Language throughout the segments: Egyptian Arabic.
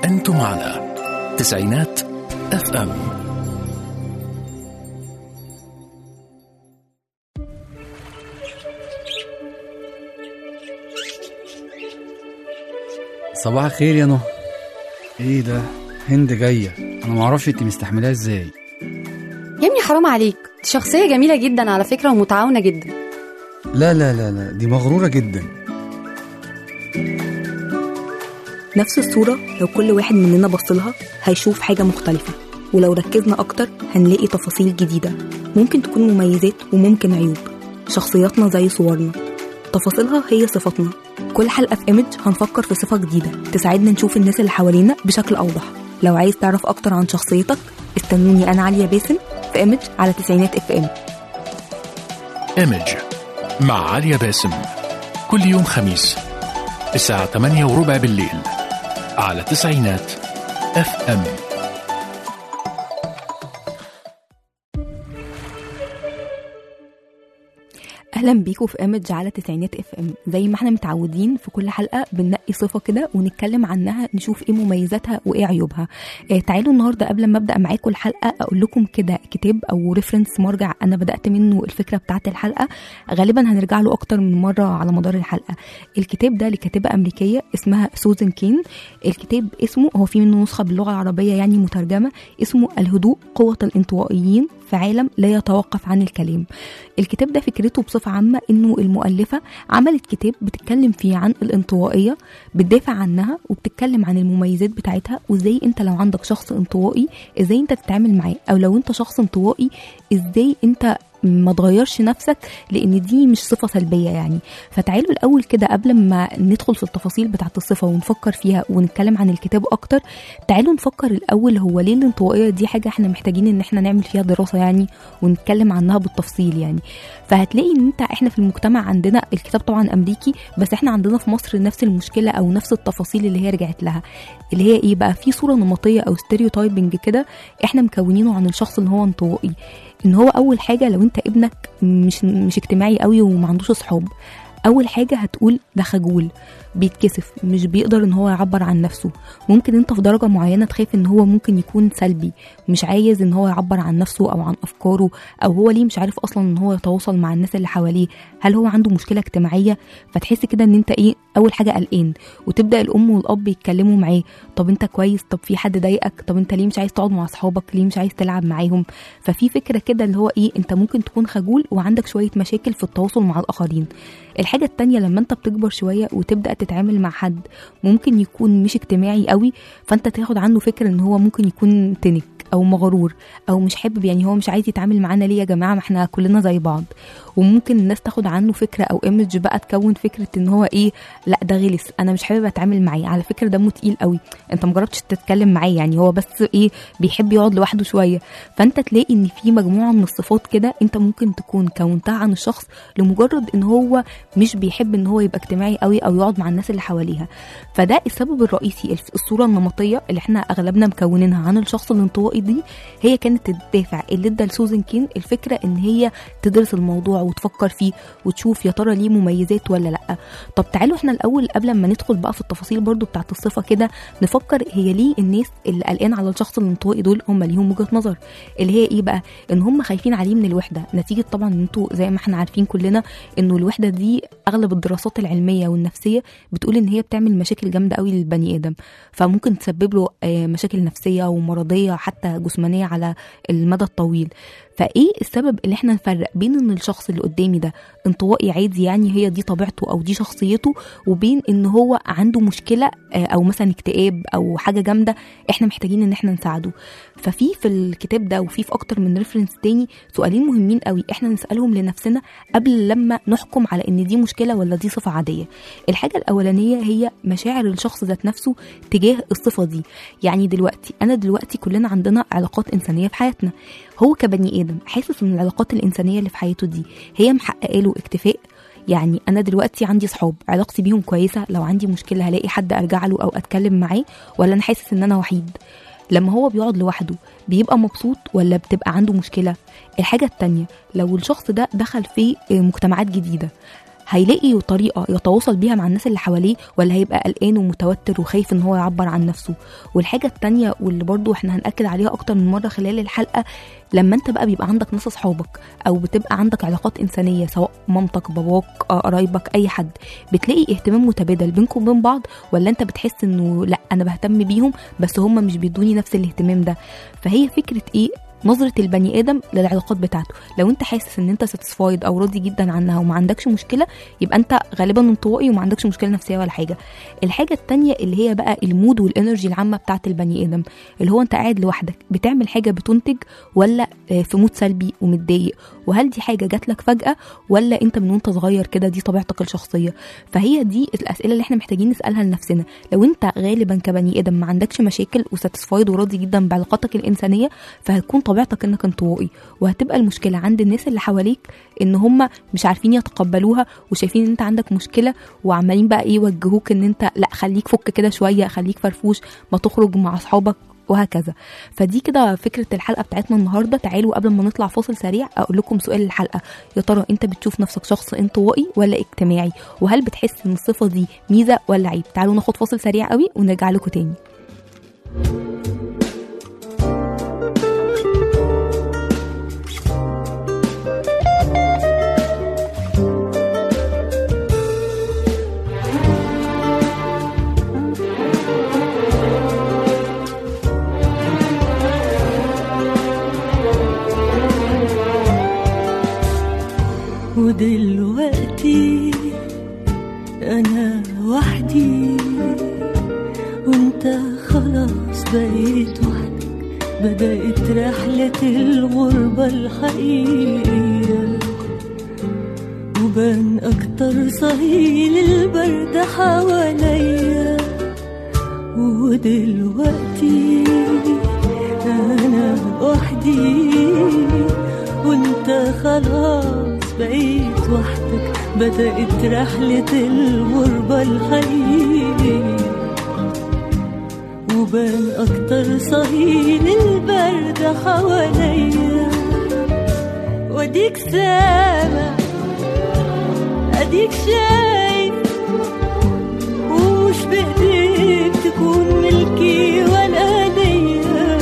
أنتم على تسعينات اف ام صباح الخير يا نهى ايه ده هند جايه انا معرفش انت مستحملاها ازاي يا ابني حرام عليك دي شخصية جميلة جدا على فكرة ومتعاونة جدا لا لا لا لا دي مغروره جدا نفس الصورة لو كل واحد مننا بصلها هيشوف حاجة مختلفة ولو ركزنا أكتر هنلاقي تفاصيل جديدة ممكن تكون مميزات وممكن عيوب شخصياتنا زي صورنا تفاصيلها هي صفاتنا كل حلقة في إيمج هنفكر في صفة جديدة تساعدنا نشوف الناس اللي حوالينا بشكل أوضح لو عايز تعرف أكتر عن شخصيتك استنوني أنا عليا باسم في إيمج على تسعينات اف ام ايمج مع عليا باسم كل يوم خميس الساعة 8 وربع بالليل على تسعينات اف ام اهلا بيكم في ايمج على تسعينات اف ام زي ما احنا متعودين في كل حلقه بننقي صفه كده ونتكلم عنها نشوف ايه مميزاتها وايه عيوبها آه تعالوا النهارده قبل ما ابدا معاكم الحلقه اقول لكم كده كتاب او ريفرنس مرجع انا بدات منه الفكره بتاعه الحلقه غالبا هنرجع له اكتر من مره على مدار الحلقه الكتاب ده لكاتبه امريكيه اسمها سوزان كين الكتاب اسمه هو في منه نسخه باللغه العربيه يعني مترجمه اسمه الهدوء قوه الانطوائيين في عالم لا يتوقف عن الكلام الكتاب ده فكرته بصفة عامة انه المؤلفة عملت كتاب بتتكلم فيه عن الانطوائية بتدافع عنها وبتتكلم عن المميزات بتاعتها وازاي انت لو عندك شخص انطوائي ازاي انت تتعامل معاه او لو انت شخص انطوائي ازاي انت ما تغيرش نفسك لان دي مش صفه سلبيه يعني فتعالوا الاول كده قبل ما ندخل في التفاصيل بتاعه الصفه ونفكر فيها ونتكلم عن الكتاب اكتر تعالوا نفكر الاول هو ليه الانطوائيه دي حاجه احنا محتاجين ان احنا نعمل فيها دراسه يعني ونتكلم عنها بالتفصيل يعني فهتلاقي ان انت احنا في المجتمع عندنا الكتاب طبعا امريكي بس احنا عندنا في مصر نفس المشكله او نفس التفاصيل اللي هي رجعت لها اللي هي ايه بقى في صوره نمطيه او ستيريوتايبنج كده احنا مكونينه عن الشخص اللي هو انطوائي ان هو اول حاجه لو انت ابنك مش مش اجتماعي قوي وما عندوش اصحاب اول حاجه هتقول ده خجول بيتكسف مش بيقدر ان هو يعبر عن نفسه ممكن انت في درجه معينه تخاف ان هو ممكن يكون سلبي مش عايز ان هو يعبر عن نفسه او عن افكاره او هو ليه مش عارف اصلا ان هو يتواصل مع الناس اللي حواليه هل هو عنده مشكله اجتماعيه فتحس كده ان انت ايه اول حاجه قلقان وتبدا الام والاب يتكلموا معاه طب انت كويس طب في حد ضايقك طب انت ليه مش عايز تقعد مع اصحابك ليه مش عايز تلعب معاهم ففي فكره كده اللي هو ايه انت ممكن تكون خجول وعندك شويه مشاكل في التواصل مع الاخرين الحاجه التانية لما انت بتكبر شويه وتبدا تتعامل مع حد ممكن يكون مش اجتماعي قوي فانت تاخد عنه فكره ان هو ممكن يكون تنك او مغرور او مش حابب يعني هو مش عايز يتعامل معانا ليه يا جماعه ما احنا كلنا زي بعض وممكن الناس تاخد عنه فكره او ايمج بقى تكون فكره ان هو ايه لا ده غلس انا مش حابب اتعامل معاه على فكره دمه تقيل قوي انت مجربتش تتكلم معاه يعني هو بس ايه بيحب يقعد لوحده شويه فانت تلاقي ان في مجموعه من الصفات كده انت ممكن تكون كونتها عن الشخص لمجرد ان هو مش بيحب ان هو يبقى اجتماعي قوي او يقعد مع الناس اللي حواليها فده السبب الرئيسي الف- الصوره النمطيه اللي احنا اغلبنا مكونينها عن الشخص الانطوائي دي هي كانت الدافع اللي ادى لسوزن كين الفكره ان هي تدرس الموضوع وتفكر فيه وتشوف يا ترى ليه مميزات ولا لا طب تعالوا احنا الاول قبل ما ندخل بقى في التفاصيل برضو بتاعت الصفه كده نفكر هي ليه الناس اللي قلقان على الشخص الانطوائي دول هم ليهم وجهه نظر اللي هي ايه بقى ان هم خايفين عليه من الوحده نتيجه طبعا ان انتوا زي ما احنا عارفين كلنا انه الوحده دي اغلب الدراسات العلميه والنفسيه بتقول ان هي بتعمل مشاكل جامده قوي للبني ادم فممكن تسبب له آه، مشاكل نفسيه ومرضيه حتى جسمانيه على المدى الطويل فايه السبب اللي احنا نفرق بين ان الشخص اللي قدامي ده انطوائي عادي يعني هي دي طبيعته او دي شخصيته وبين ان هو عنده مشكله آه، او مثلا اكتئاب او حاجه جامده احنا محتاجين ان احنا نساعده ففي في الكتاب ده وفي في اكتر من ريفرنس تاني سؤالين مهمين قوي احنا نسالهم لنفسنا قبل لما نحكم على ان دي مشكله ولا دي صفه عاديه الحاجه الاولانيه هي مشاعر الشخص ذات نفسه تجاه الصفه دي يعني دلوقتي انا دلوقتي كلنا عندنا علاقات انسانيه في حياتنا هو كبني ادم حاسس ان العلاقات الانسانيه اللي في حياته دي هي محققه له اكتفاء يعني انا دلوقتي عندي صحاب علاقتي بيهم كويسه لو عندي مشكله هلاقي حد ارجع له او اتكلم معاه ولا انا حاسس ان انا وحيد لما هو بيقعد لوحده بيبقى مبسوط ولا بتبقى عنده مشكله الحاجه التانية لو الشخص ده دخل في مجتمعات جديده هيلاقي طريقه يتواصل بيها مع الناس اللي حواليه ولا هيبقى قلقان ومتوتر وخايف ان هو يعبر عن نفسه والحاجه التانية واللي برضو احنا هنأكد عليها اكتر من مره خلال الحلقه لما انت بقى بيبقى عندك ناس اصحابك او بتبقى عندك علاقات انسانيه سواء مامتك باباك آه، قرايبك اي حد بتلاقي اهتمام متبادل بينكم وبين بعض ولا انت بتحس انه لا انا بهتم بيهم بس هم مش بيدوني نفس الاهتمام ده فهي فكره ايه نظرة البني آدم للعلاقات بتاعته لو انت حاسس ان انت ساتسفايد او راضي جدا عنها وما عندكش مشكلة يبقى انت غالبا انطوائي وما عندكش مشكلة نفسية ولا حاجة الحاجة التانية اللي هي بقى المود والانرجي العامة بتاعت البني آدم اللي هو انت قاعد لوحدك بتعمل حاجة بتنتج ولا آه، في مود سلبي ومتضايق وهل دي حاجة جات لك فجأة ولا انت من وانت صغير كده دي طبيعتك الشخصية فهي دي الأسئلة اللي احنا محتاجين نسألها لنفسنا لو انت غالبا كبني آدم ما عندكش مشاكل وساتسفايد وراضي جدا بعلاقاتك الإنسانية فهتكون طبيعتك انك انطوائي وهتبقى المشكلة عند الناس اللي حواليك ان هم مش عارفين يتقبلوها وشايفين ان انت عندك مشكلة وعمالين بقى ايه يوجهوك ان انت لا خليك فك كده شوية خليك فرفوش ما تخرج مع اصحابك وهكذا فدي كده فكرة الحلقة بتاعتنا النهاردة تعالوا قبل ما نطلع فاصل سريع أقول لكم سؤال الحلقة يا ترى أنت بتشوف نفسك شخص انطوائي ولا اجتماعي وهل بتحس إن الصفة دي ميزة ولا عيب تعالوا ناخد فاصل سريع قوي ونرجع لكم تاني ودلوقتي انا وحدي وانت خلاص بقيت وحدك بدأت رحلة الغربة الحقيقية وبان أكتر صهيل البرد حواليا ودلوقتي أنا وحدي وانت خلاص بقيت وحدك بدأت رحلة الغربة الحقيقية وبان أكتر صهيل البرد حواليا واديك سامع اديك شايف ومش بايديك تكون ملكي ولا ليا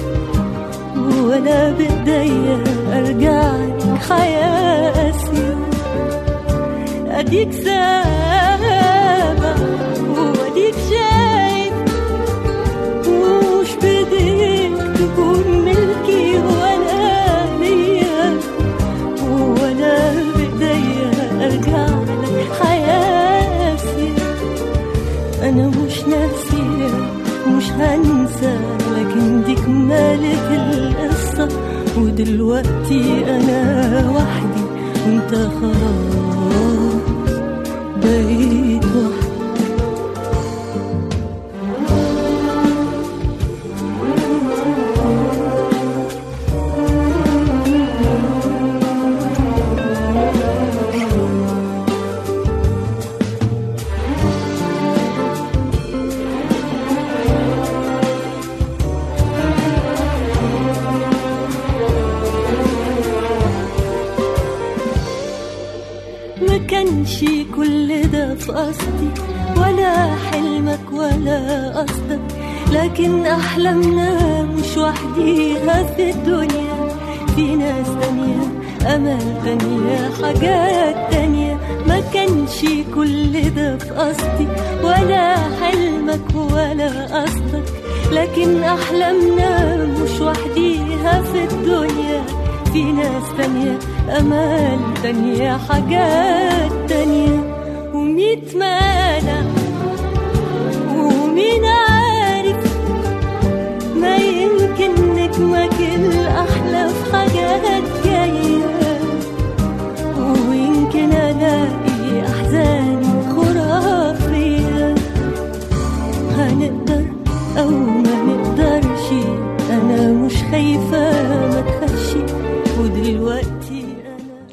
ولا بايديا ارجع لك حياتي اديك سامع واديك شايف ومش بايديك تكون ملكي ولا ليا ولا بايديا ارجع لك حياتي انا مش ناسيه مش هنسى لكن دي كمالة القصة ودلوقتي انا وحدي وانت خلاص بقيت وحدي ما كانش كل ده في قصدي ولا حلمك ولا قصدك لكن أحلامنا مش وحديها في الدنيا في ناس تانية أمل تانية حاجات تانية ما كانش كل ده في قصدي ولا حلمك ولا قصدك لكن أحلامنا مش وحديها في الدنيا في ناس تانية أمال تانية حاجات تانية وميت مانع ومين عارف ما يمكن نجمك الأحلى في حاجات جاية ويمكن ألاقي أحزاني خرافية هنقدر أو ما نقدرش أنا مش خايفة ما تخافش ودلوقتي أنا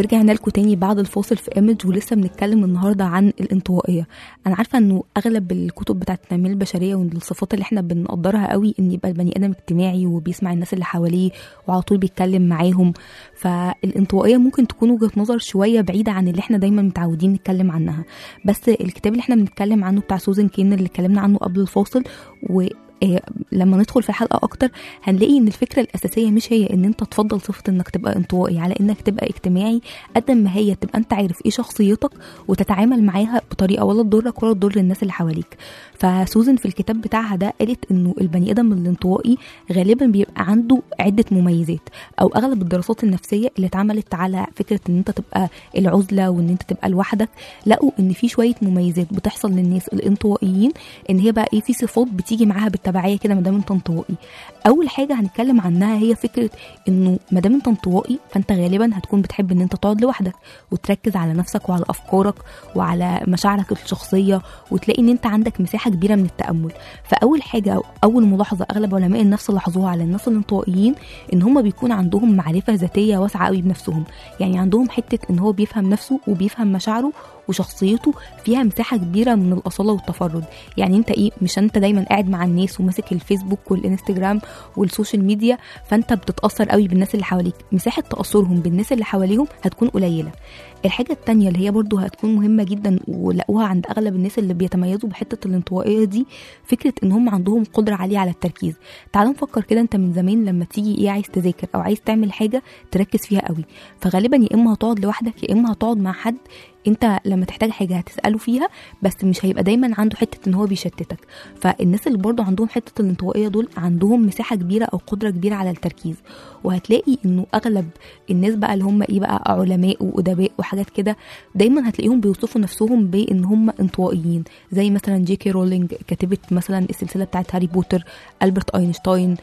ورجعنا لكم تاني بعد الفاصل في ايمج ولسه بنتكلم النهارده عن الانطوائيه انا عارفه انه اغلب الكتب بتاعت التنميه البشريه والصفات اللي احنا بنقدرها قوي ان يبقى البني ادم اجتماعي وبيسمع الناس اللي حواليه وعلى طول بيتكلم معاهم فالانطوائيه ممكن تكون وجهه نظر شويه بعيده عن اللي احنا دايما متعودين نتكلم عنها بس الكتاب اللي احنا بنتكلم عنه بتاع سوزان كين اللي اتكلمنا عنه قبل الفاصل و آه، لما ندخل في الحلقه اكتر هنلاقي ان الفكره الاساسيه مش هي ان انت تفضل صفه انك تبقى انطوائي على انك تبقى اجتماعي قد ما هي تبقى انت عارف ايه شخصيتك وتتعامل معاها بطريقه ولا تضرك ولا تضر الناس اللي حواليك فسوزن في الكتاب بتاعها ده قالت انه البني ادم الانطوائي غالبا بيبقى عنده عده مميزات او اغلب الدراسات النفسيه اللي اتعملت على فكره ان انت تبقى العزله وان انت تبقى لوحدك لقوا ان في شويه مميزات بتحصل للناس الانطوائيين ان هي بقى ايه في صفات بتيجي معاها بالتبعيه كده ما دام انت انطوائي اول حاجه هنتكلم عنها هي فكره انه ما دام انت انطوائي فانت غالبا هتكون بتحب ان انت تقعد لوحدك وتركز على نفسك وعلى افكارك وعلى مشاعرك الشخصيه وتلاقي ان انت عندك مساحه كبيره من التامل فاول حاجه او اول ملاحظه اغلب علماء النفس لاحظوها على الناس الانطوائيين ان هم بيكون عندهم معرفه ذاتيه واسعه قوي بنفسهم يعني عندهم حته ان هو بيفهم نفسه وبيفهم مشاعره وشخصيته فيها مساحه كبيره من الاصاله والتفرد يعني انت ايه مش انت دايما قاعد مع الناس وماسك الفيسبوك والانستجرام والسوشيال ميديا فانت بتتاثر قوي بالناس اللي حواليك مساحه تاثرهم بالناس اللي حواليهم هتكون قليله الحاجة التانية اللي هي برضو هتكون مهمة جدا ولقوها عند أغلب الناس اللي بيتميزوا بحتة الانطوائية دي فكرة إن هم عندهم قدرة عالية على التركيز تعال نفكر كده أنت من زمان لما تيجي إيه عايز تذاكر أو عايز تعمل حاجة تركز فيها قوي فغالبا يا إما هتقعد لوحدك يا إما هتقعد مع حد انت لما تحتاج حاجه هتساله فيها بس مش هيبقى دايما عنده حته ان هو بيشتتك فالناس اللي برضو عندهم حته الانطوائيه دول عندهم مساحه كبيره او قدره كبيره على التركيز وهتلاقي انه اغلب الناس بقى اللي هم ايه بقى علماء وادباء وحاجات كده دايما هتلاقيهم بيوصفوا نفسهم بان هم انطوائيين زي مثلا جي كي رولينج كاتبه مثلا السلسله بتاعت هاري بوتر البرت اينشتاين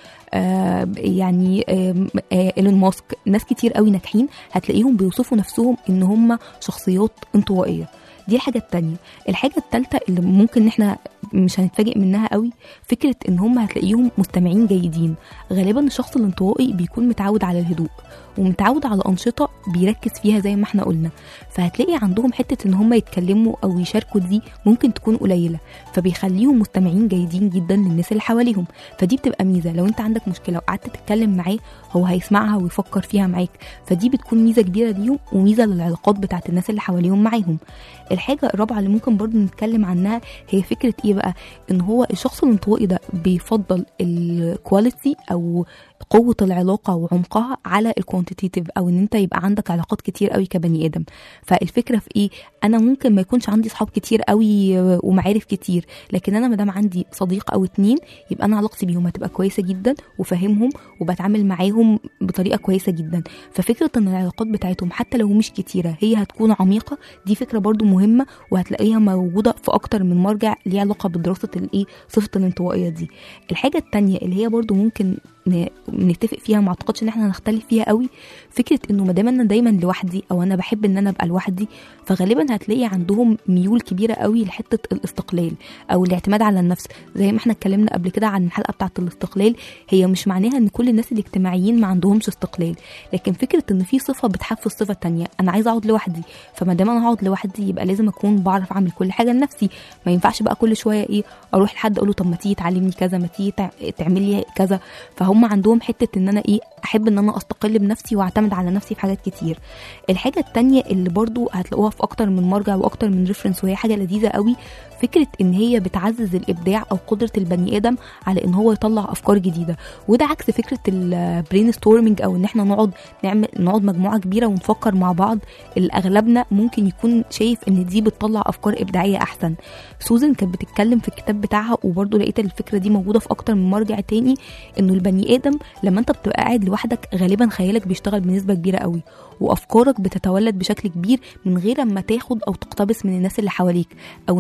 آه يعني آه آه ايلون ماسك ناس كتير قوي ناجحين هتلاقيهم بيوصفوا نفسهم ان هم شخصيات انطوائيه دي الحاجة التانية الحاجة التالتة اللي ممكن ان احنا مش هنتفاجئ منها قوي فكرة ان هم هتلاقيهم مستمعين جيدين غالبا الشخص الانطوائي بيكون متعود على الهدوء ومتعود على أنشطة بيركز فيها زي ما احنا قلنا فهتلاقي عندهم حتة ان هم يتكلموا او يشاركوا دي ممكن تكون قليلة فبيخليهم مستمعين جيدين جدا للناس اللي حواليهم فدي بتبقى ميزة لو انت عندك مشكلة وقعدت تتكلم معاه هو هيسمعها ويفكر فيها معاك فدي بتكون ميزة كبيرة ليهم وميزة للعلاقات بتاعت الناس اللي حواليهم معاهم الحاجة الرابعة اللي ممكن برضو نتكلم عنها هي فكرة ايه بقى ان هو الشخص الانطوائي ده بيفضل الكواليتي او قوة العلاقة وعمقها على الكوانتيتيف او ان انت يبقى عندك علاقات كتير قوي كبني ادم فالفكرة في ايه انا ممكن ما يكونش عندي صحاب كتير قوي ومعارف كتير لكن انا مادام عندي صديق او اتنين يبقى انا علاقتي بيهم هتبقى كويسة جدا وفاهمهم وبتعامل معاهم بطريقة كويسة جدا ففكرة ان العلاقات بتاعتهم حتى لو مش كتيرة هي هتكون عميقة دي فكرة برضو مهمة وهتلاقيها موجودة في اكتر من مرجع ليه علاقة بدراسة الايه صفة الانطوائية دي الحاجة التانية اللي هي برضو ممكن نتفق فيها ما اعتقدش ان احنا هنختلف فيها قوي فكره انه ما دام انا دايما لوحدي او انا بحب ان انا ابقى لوحدي فغالبا هتلاقي عندهم ميول كبيره قوي لحته الاستقلال او الاعتماد على النفس زي ما احنا اتكلمنا قبل كده عن الحلقه بتاعه الاستقلال هي مش معناها ان كل الناس الاجتماعيين ما عندهمش استقلال لكن فكره ان في صفه بتحفز صفه تانية انا عايزه اقعد لوحدي فما دام انا هقعد لوحدي يبقى لازم اكون بعرف اعمل كل حاجه لنفسي ما ينفعش بقى كل شويه ايه اروح لحد اقول له طب ما تيجي تعلمني كذا ما تيجي تعملي كذا فهم عندهم حته ان انا ايه احب ان انا استقل بنفسي واعتمد على نفسي في حاجات كتير الحاجه التانية اللي برضو هتلاقوها في اكتر من مرجع واكتر من ريفرنس وهي حاجه لذيذه قوي فكره ان هي بتعزز الابداع او قدره البني ادم على ان هو يطلع افكار جديده وده عكس فكره البرين ستورمنج او ان احنا نقعد نعمل نقعد مجموعه كبيره ونفكر مع بعض اللي اغلبنا ممكن يكون شايف ان دي بتطلع افكار ابداعيه احسن سوزن كانت بتتكلم في الكتاب بتاعها وبرضه لقيت الفكره دي موجوده في اكتر من مرجع تاني انه البني ادم لما انت بتبقى قاعد لوحدك غالبا خيالك بيشتغل بنسبه كبيره قوي وافكارك بتتولد بشكل كبير من غير ما تاخد او تقتبس من الناس اللي حواليك او الناس اللي حواليك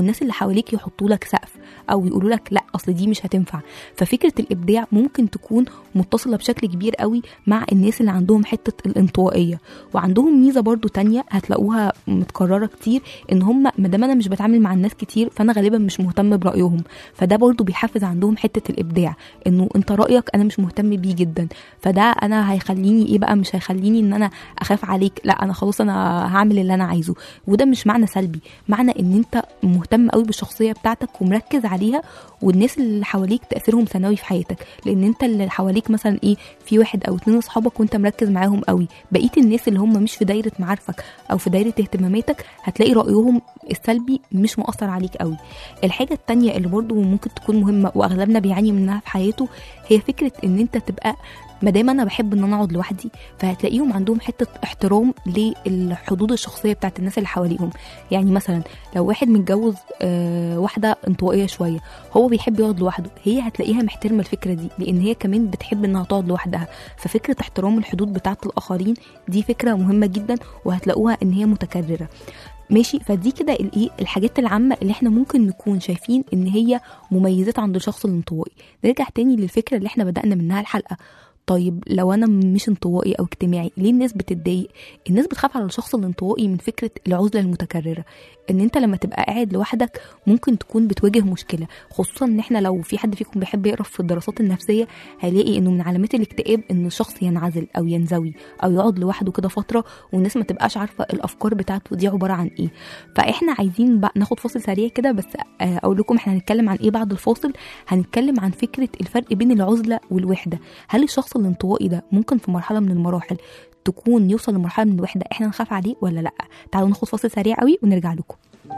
حواليك يحطوا لك سقف او يقولوا لك لا اصل دي مش هتنفع ففكره الابداع ممكن تكون متصله بشكل كبير قوي مع الناس اللي عندهم حته الانطوائيه وعندهم ميزه برضو تانية هتلاقوها متكرره كتير ان هم ما دام انا مش بتعامل مع الناس كتير فانا غالبا مش مهتم برايهم فده برضو بيحفز عندهم حته الابداع انه انت رايك انا مش مهتم بيه جدا فده انا هيخليني ايه بقى مش هيخليني ان انا اخاف عليك لا انا خلاص انا هعمل اللي انا عايزه وده مش معنى سلبي معنى ان انت مهتم قوي بالشخصيه بتاعتك ومركز عليها والناس اللي حواليك تاثيرهم ثانوي في حياتك لان انت اللي حواليك مثلا ايه في واحد او اتنين اصحابك وانت مركز معاهم قوي بقيه الناس اللي هم مش في دايره معارفك او في دايره اهتماماتك هتلاقي رايهم السلبي مش مؤثر عليك قوي الحاجه التانية اللي برضو ممكن تكون مهمه واغلبنا بيعاني منها في حياته هي فكره ان انت تبقى ما دام انا بحب ان انا اقعد لوحدي فهتلاقيهم عندهم حته احترام للحدود الشخصيه بتاعت الناس اللي حواليهم يعني مثلا لو واحد متجوز آه واحده انطوائيه شويه هو بيحب يقعد لوحده هي هتلاقيها محترمه الفكره دي لان هي كمان بتحب انها تقعد لوحدها ففكره احترام الحدود بتاعت الاخرين دي فكره مهمه جدا وهتلاقوها ان هي متكرره ماشي فدي كده الايه الحاجات العامه اللي احنا ممكن نكون شايفين ان هي مميزات عند الشخص الانطوائي نرجع تاني للفكره اللي احنا بدانا منها الحلقه طيب لو انا مش انطوائي او اجتماعي ليه الناس بتتضايق الناس بتخاف على الشخص الانطوائي من فكره العزله المتكرره ان انت لما تبقى قاعد لوحدك ممكن تكون بتواجه مشكله خصوصا ان احنا لو في حد فيكم بيحب يقرا في الدراسات النفسيه هيلاقي انه من علامات الاكتئاب ان الشخص ينعزل او ينزوي او يقعد لوحده كده فتره والناس ما تبقاش عارفه الافكار بتاعته دي عباره عن ايه فاحنا عايزين بقى ناخد فاصل سريع كده بس آه، اقول لكم احنا هنتكلم عن ايه بعد الفاصل هنتكلم عن فكره الفرق بين العزله والوحده هل الشخص الانطوائي ده ممكن في مرحله من المراحل تكون يوصل لمرحله من الوحده احنا نخاف عليه ولا لا تعالوا ناخد فاصل سريع قوي ونرجع لكم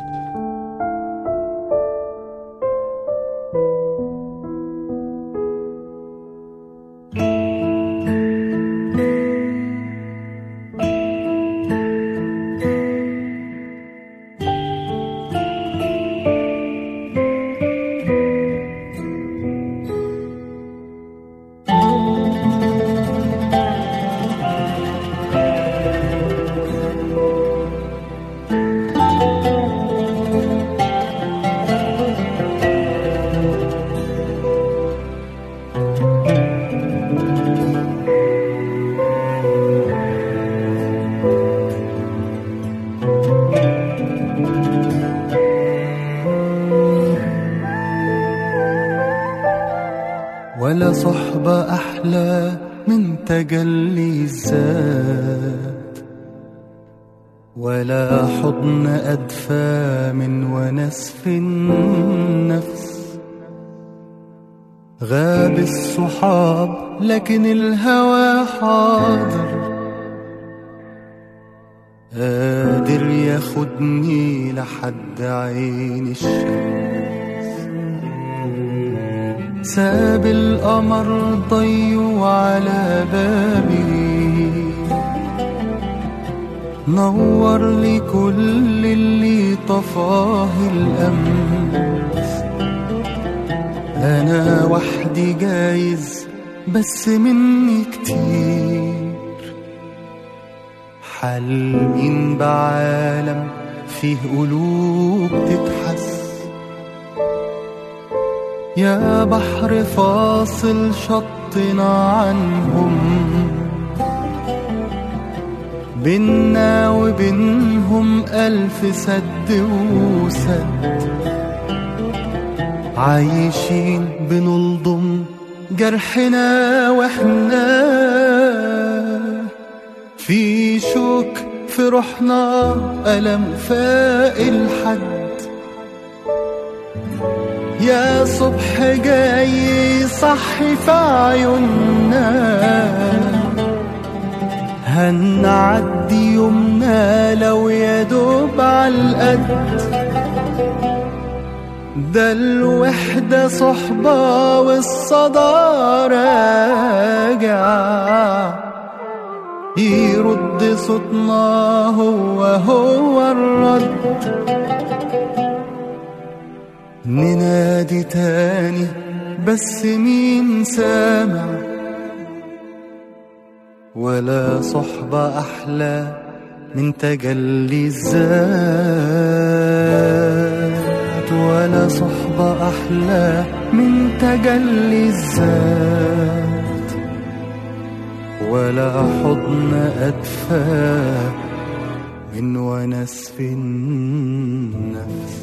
ولا صحبة أحلى من تجلي الذات ولا حضن أدفى من ونس في النفس غاب الصحاب لكن الهوى حاضر قادر ياخدني لحد عين الشمس ساب القمر ضيو على بابي نور لي كل اللي طفاه الأمس أنا وحدي جايز بس مني كتير حلمين بعالم فيه قلوب تتحس يا بحر فاصل شطنا عنهم بينا وبينهم ألف سد وسد عايشين بنلضم جرحنا واحنا في شوك في روحنا ألم فاق الحد يا صبح جاي صحي في عيوننا هنعدي يومنا لو يا دوب عالقد ده الوحدة صحبة والصدى راجع يرد صوتنا هو هو الرد ننادي تاني بس مين سامع ولا صحبة أحلى من تجلي الذات ولا صحبة أحلى من تجلي الذات ولا حضن أدفى من ونس في النفس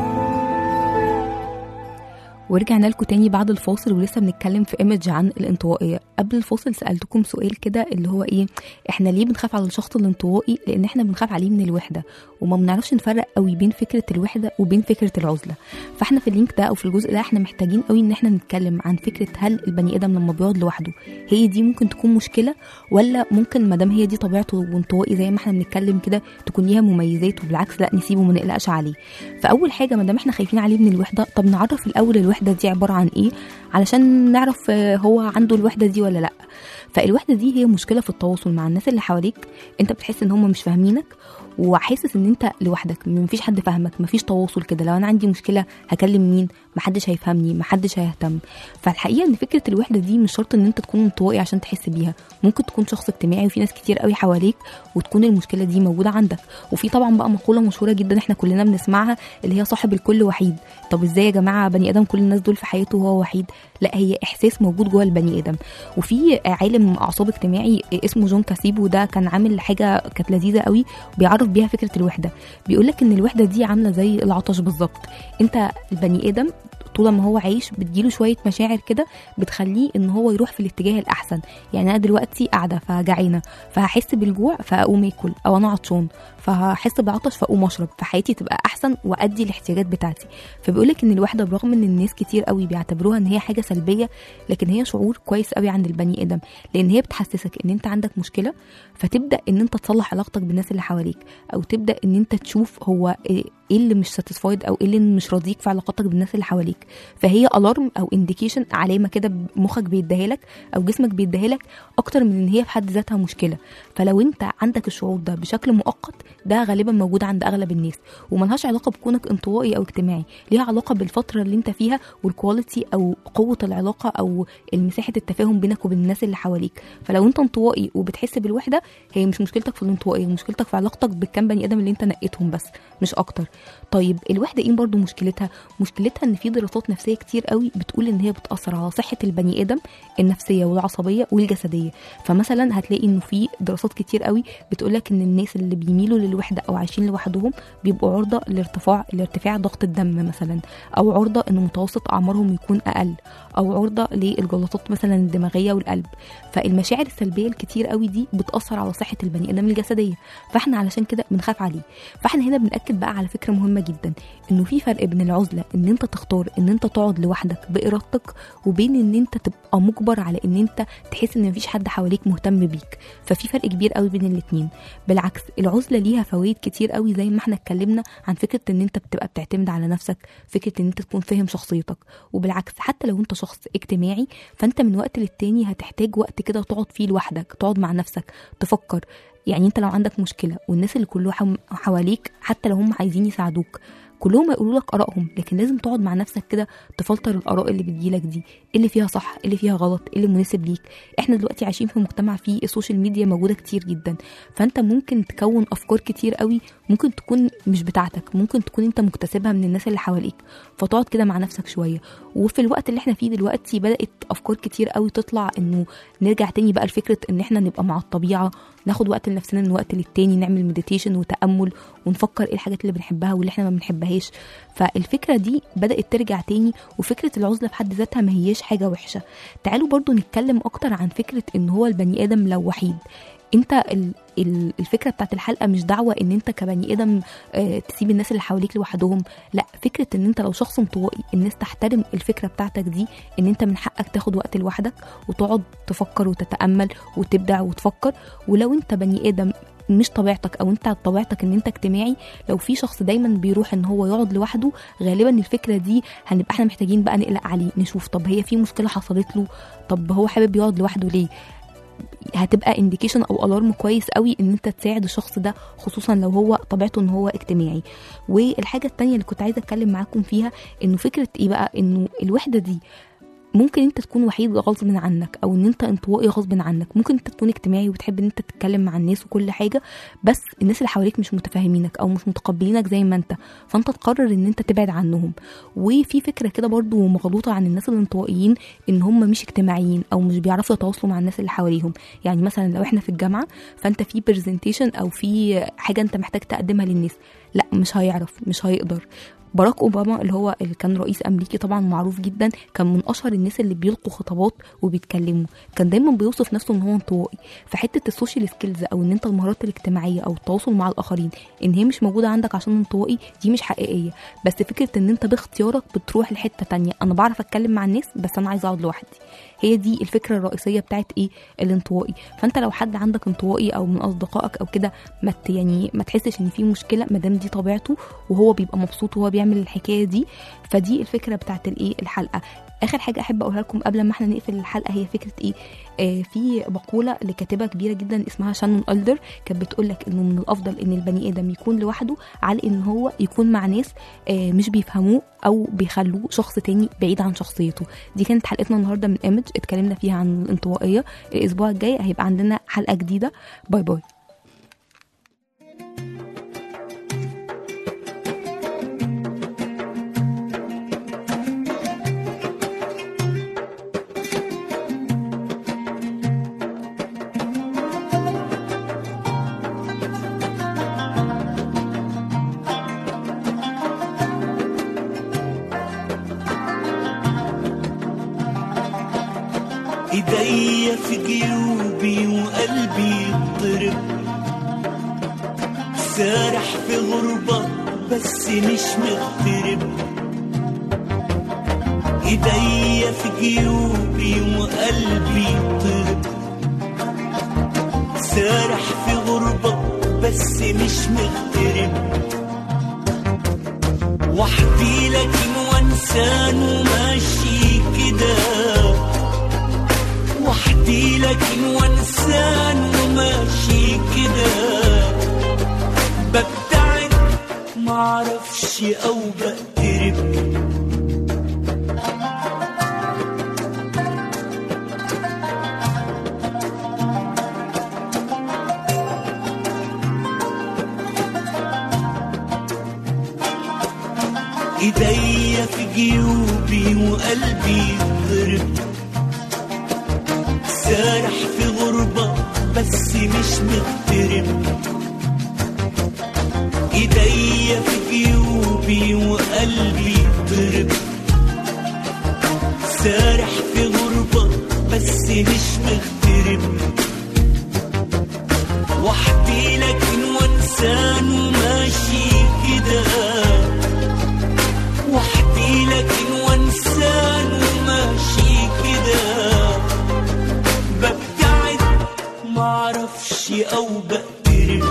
ورجعنا لكم تاني بعد الفاصل ولسه بنتكلم في ايمج عن الانطوائيه قبل الفاصل سالتكم سؤال كده اللي هو ايه احنا ليه بنخاف على الشخص الانطوائي لان احنا بنخاف عليه من الوحده وما بنعرفش نفرق قوي بين فكره الوحده وبين فكره العزله فاحنا في اللينك ده او في الجزء ده احنا محتاجين قوي ان احنا نتكلم عن فكره هل البني ادم لما بيقعد لوحده هي دي ممكن تكون مشكله ولا ممكن ما دام هي دي طبيعته وانطوائي زي ما احنا بنتكلم كده تكون ليها مميزات وبالعكس لا نسيبه وما نقلقش عليه فاول حاجه ما دام احنا خايفين عليه من الوحده طب نعرف الاول الوحده دي عباره عن ايه علشان نعرف آه، هو عنده الوحده دي ولا لا فالوحده دي هي مشكله في التواصل مع الناس اللي حواليك انت بتحس ان هم مش فاهمينك وحاسس ان انت لوحدك مفيش حد فاهمك مفيش تواصل كده لو انا عندي مشكله هكلم مين محدش هيفهمني محدش هيهتم فالحقيقه ان فكره الوحده دي مش شرط ان انت تكون انطوائي عشان تحس بيها ممكن تكون شخص اجتماعي وفي ناس كتير قوي حواليك وتكون المشكله دي موجوده عندك وفي طبعا بقى مقوله مشهوره جدا احنا كلنا بنسمعها اللي هي صاحب الكل وحيد طب ازاي يا جماعه بني ادم كل الناس دول في حياته وهو وحيد لا هي احساس موجود جوه البني ادم وفي عالم اعصاب اجتماعي اسمه جون كاسيبو ده كان عامل حاجه كانت لذيذه قوي بيعرف بيها فكره الوحده بيقول لك ان الوحده دي عامله زي العطش بالظبط انت البني ادم طول ما هو عايش بتجيله شويه مشاعر كده بتخليه ان هو يروح في الاتجاه الاحسن يعني انا دلوقتي قاعده فجعانه فهحس بالجوع فاقوم اكل او انا عطشان فهحس بعطش فاقوم اشرب فحياتي تبقى احسن وادي الاحتياجات بتاعتي فبيقول لك ان الوحده برغم ان الناس كتير قوي بيعتبروها ان هي حاجه سلبيه لكن هي شعور كويس قوي عند البني ادم لان هي بتحسسك ان انت عندك مشكله فتبدا ان انت تصلح علاقتك بالناس اللي حواليك او تبدا ان انت تشوف هو ايه إيه اللي مش ساتيسفايد او ايه اللي مش راضيك في علاقاتك بالناس اللي حواليك فهي الارم او انديكيشن علامه كده مخك بيديها لك او جسمك بيديها لك اكتر من ان هي في حد ذاتها مشكله فلو انت عندك الشعور ده بشكل مؤقت ده غالبا موجود عند اغلب الناس وملهاش علاقه بكونك انطوائي او اجتماعي ليها علاقه بالفتره اللي انت فيها والكواليتي او قوه العلاقه او مساحه التفاهم بينك وبين الناس اللي حواليك فلو انت انطوائي وبتحس بالوحده هي مش مشكلتك في الانطوائيه مشكلتك في علاقتك بالكام بني ادم اللي انت نقيتهم بس مش اكتر طيب الوحده ايه برضو مشكلتها مشكلتها ان في دراسات نفسيه كتير قوي بتقول ان هي بتاثر على صحه البني ادم النفسيه والعصبيه والجسديه فمثلا هتلاقي انه في دراسات كتير قوي بتقول لك ان الناس اللي بيميلوا للوحده او عايشين لوحدهم بيبقوا عرضه لارتفاع لارتفاع ضغط الدم مثلا او عرضه ان متوسط اعمارهم يكون اقل او عرضه للجلطات مثلا الدماغيه والقلب فالمشاعر السلبيه الكتير قوي دي بتاثر على صحه البني ادم الجسديه فاحنا علشان كده بنخاف عليه فاحنا هنا بناكد بقى على فكره مهمه جدا انه في فرق بين العزله ان انت تختار ان انت تقعد لوحدك بارادتك وبين ان انت تبقى مجبر على ان انت تحس ان مفيش حد حواليك مهتم بيك ففي فرق كبير قوي بين الاتنين بالعكس العزله ليها فوائد كتير قوي زي ما احنا اتكلمنا عن فكره ان انت بتبقى بتعتمد على نفسك فكره ان انت تكون فاهم شخصيتك وبالعكس حتى لو انت شخص اجتماعي فانت من وقت للتاني هتحتاج وقت كده تقعد فيه لوحدك تقعد مع نفسك تفكر يعني انت لو عندك مشكله والناس اللي كلهم حواليك حتى لو هم عايزين يساعدوك كلهم هيقولوا لك ارائهم لكن لازم تقعد مع نفسك كده تفلتر الاراء اللي بتجيلك دي ايه اللي فيها صح ايه اللي فيها غلط ايه اللي مناسب ليك احنا دلوقتي عايشين في مجتمع فيه السوشيال ميديا موجوده كتير جدا فانت ممكن تكون افكار كتير قوي ممكن تكون مش بتاعتك ممكن تكون انت مكتسبها من الناس اللي حواليك فتقعد كده مع نفسك شويه وفي الوقت اللي احنا فيه دلوقتي بدات افكار كتير قوي تطلع انه نرجع تاني بقى لفكره ان احنا نبقى مع الطبيعه ناخد وقت لنفسنا من وقت للتاني نعمل مديتيشن وتامل ونفكر ايه الحاجات اللي بنحبها واللي احنا ما بنحبهاش فالفكره دي بدات ترجع تاني وفكره العزله في حد ذاتها ما هياش حاجه وحشه تعالوا برضو نتكلم اكتر عن فكره ان هو البني ادم لو وحيد انت ال- ال- الفكره بتاعت الحلقه مش دعوه ان انت كبني ادم آه، تسيب الناس اللي حواليك لوحدهم لا فكره ان انت لو شخص انطوائي الناس تحترم الفكره بتاعتك دي ان انت من حقك تاخد وقت لوحدك وتقعد تفكر وتتامل وتبدع وتفكر ولو انت بني ادم مش طبيعتك او انت طبيعتك ان انت اجتماعي لو في شخص دايما بيروح ان هو يقعد لوحده غالبا الفكره دي هنبقى احنا محتاجين بقى نقلق عليه نشوف طب هي في مشكله حصلت له طب هو حابب يقعد لوحده ليه هتبقى انديكيشن او الارم كويس قوي ان انت تساعد الشخص ده خصوصا لو هو طبيعته ان هو اجتماعي والحاجه التانية اللي كنت عايزه اتكلم معاكم فيها انه فكره ايه بقى انه الوحده دي ممكن انت تكون وحيد غصب عنك او ان انت انطوائي غصب عنك ممكن انت تكون اجتماعي وتحب ان انت تتكلم مع الناس وكل حاجه بس الناس اللي حواليك مش متفاهمينك او مش متقبلينك زي ما انت فانت تقرر ان انت تبعد عنهم وفي فكره كده برضو مغلوطه عن الناس الانطوائيين ان هم مش اجتماعيين او مش بيعرفوا يتواصلوا مع الناس اللي حواليهم يعني مثلا لو احنا في الجامعه فانت في برزنتيشن او في حاجه انت محتاج تقدمها للناس لا مش هيعرف مش هيقدر باراك اوباما اللي هو اللي كان رئيس امريكي طبعا معروف جدا كان من اشهر الناس اللي بيلقوا خطابات وبيتكلموا كان دايما بيوصف نفسه ان هو انطوائي فحته السوشيال سكيلز او ان انت المهارات الاجتماعيه او التواصل مع الاخرين ان هي مش موجوده عندك عشان انطوائي دي مش حقيقيه بس فكره ان انت باختيارك بتروح لحته تانية انا بعرف اتكلم مع الناس بس انا عايزه اقعد لوحدي هي دي الفكره الرئيسيه بتاعت ايه الانطوائي فانت لو حد عندك انطوائي او من اصدقائك او كده ما ت- يعني ما تحسش ان في مشكله ما دام دي طبيعته وهو بيبقى مبسوط وهو بيعمل الحكايه دي فدي الفكره بتاعت الايه الحلقه اخر حاجه احب اقولها لكم قبل ما احنا نقفل الحلقه هي فكره ايه آه في مقوله لكاتبه كبيره جدا اسمها شانون الدر كانت بتقول لك انه من الافضل ان البني ادم يكون لوحده على ان هو يكون مع ناس آه مش بيفهموه او بيخلوه شخص تاني بعيد عن شخصيته دي كانت حلقتنا النهارده من ايمج اتكلمنا فيها عن الانطوائيه الاسبوع الجاي هيبقى عندنا حلقه جديده باي باي ايديا في جيوبي وقلبي يضرب سارح في غربة بس مش مغترب ايديا في جيوبي وقلبي يضرب سارح في غربة بس مش مغترب وحدي لكن وانسان وماشي كده وحدي لكن وانسان وماشي كده ببتعد معرفش او بقترب ايديا في جيوبي وقلبي يضرب سارح في غربة بس مش مغترب ايديا في جيوبي وقلبي ضرب سارح في غربة بس مش مغترب وحدي لكن وانسان وماشي كده وحدي لكن وانسان وماشي كده ببتعد معرفش او بقترب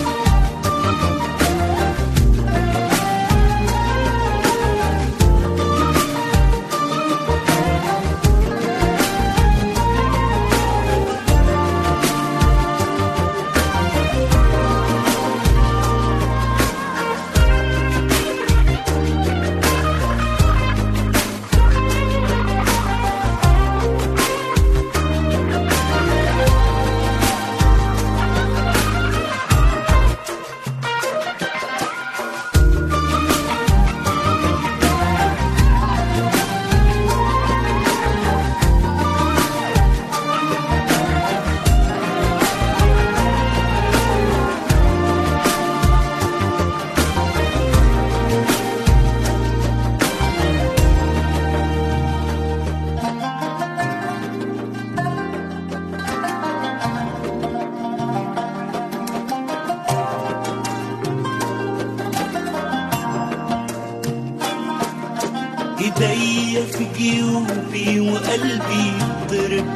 ايديا في جيوبي وقلبي يضرب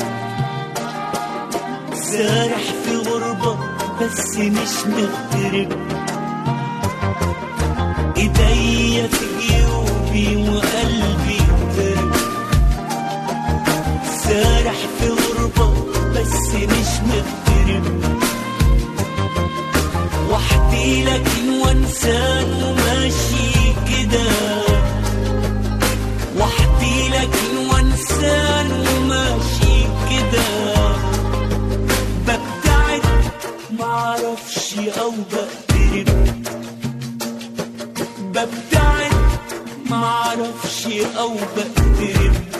سارح في غربة بس مش مغترب ايديا في جيوبي وقلبي يضرب سارح في غربة بس مش مغترب وحدي لكن وانسان وماشي كده وحدي لكن وانسان معرفش او بقترب ببتعد معرفش او بقترب